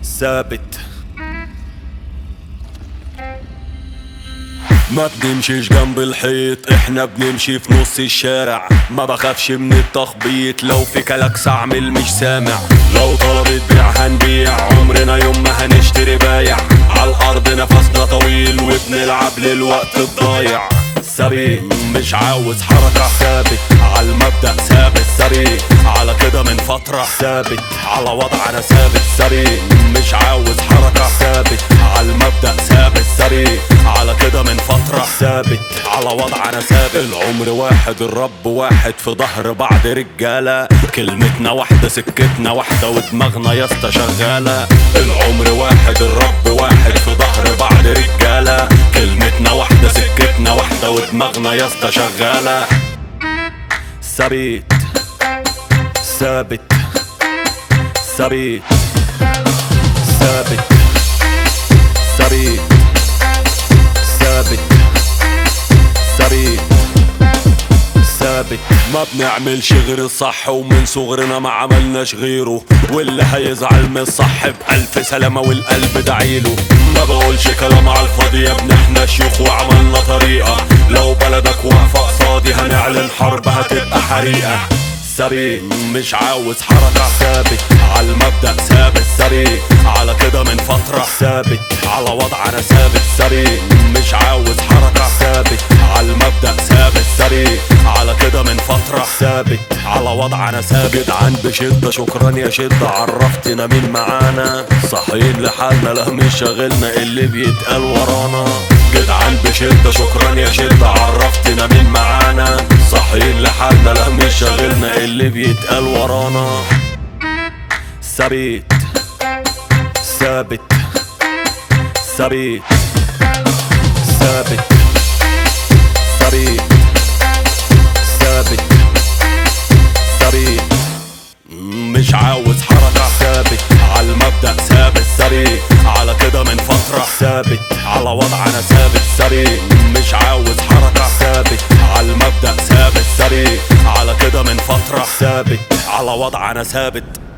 ثابت ما بنمشيش جنب الحيط احنا بنمشي في نص الشارع ما بخافش من التخبيط لو في كلاكس اعمل مش سامع لو طلبت بيع هنبيع عمرنا يوم ما هنشتري بايع على الارض نفسنا طويل وبنلعب للوقت الضايع ثابت مش عاوز حركة ثابت على المبدأ ثابت ثابت على كده من فترة ثابت على وضع انا ثابت ثابت مش عاوز حركة ثابت على المبدأ ثابت ثابت على كده من فترة ثابت على وضع انا ثابت العمر واحد الرب واحد في ظهر بعض رجالة كلمتنا واحدة سكتنا واحدة ودماغنا يا اسطى شغالة العمر واحد الرب واحد في ظهر بعض رجالة كلمتنا واحدة سكتنا واحدة ودماغنا يا اسطى شغالة ثابت ثابت ثابت ثابت ثابت ثابت ثابت ثابت ما بنعملش غير الصح ومن صغرنا ما عملناش غيره واللي هيزعل من الصح بألف سلامة والقلب دعيله ما بقولش كلام على الفاضي يا ابن احنا شيوخ وعملنا طريقة لو بلدك واقفة قصادي هنعلن حرب هتبقى حريقة ثابت مش عاوز حركة ثابت على المبدأ ثابت ثابت على كده من فترة ثابت على وضع انا ثابت ثابت مش عاوز حركة ثابت على المبدأ ثابت ثابت على كده من فترة ثابت على وضع انا ثابت جدعان بشدة شكرا يا شدة عرفتنا مين معانا صاحيين لحالنا لا مش شاغلنا اللي بيتقال ورانا جدعان بشدة شكرا يا شدة عرفتنا مين معانا صاحيين لحالنا لا مش شاغلنا اللي بيتقال ورانا ثابت ثابت ثابت ثابت ثابت ثابت ثابت مش عاوز حركة ثابت على المبدأ ثابت ثابت على كده من فترة ثابت على وضع انا ثابت ثابت مش عاوز حركة ثابت على المبدأ ثابت ثابت على كده من فترة ثابت على وضع انا ثابت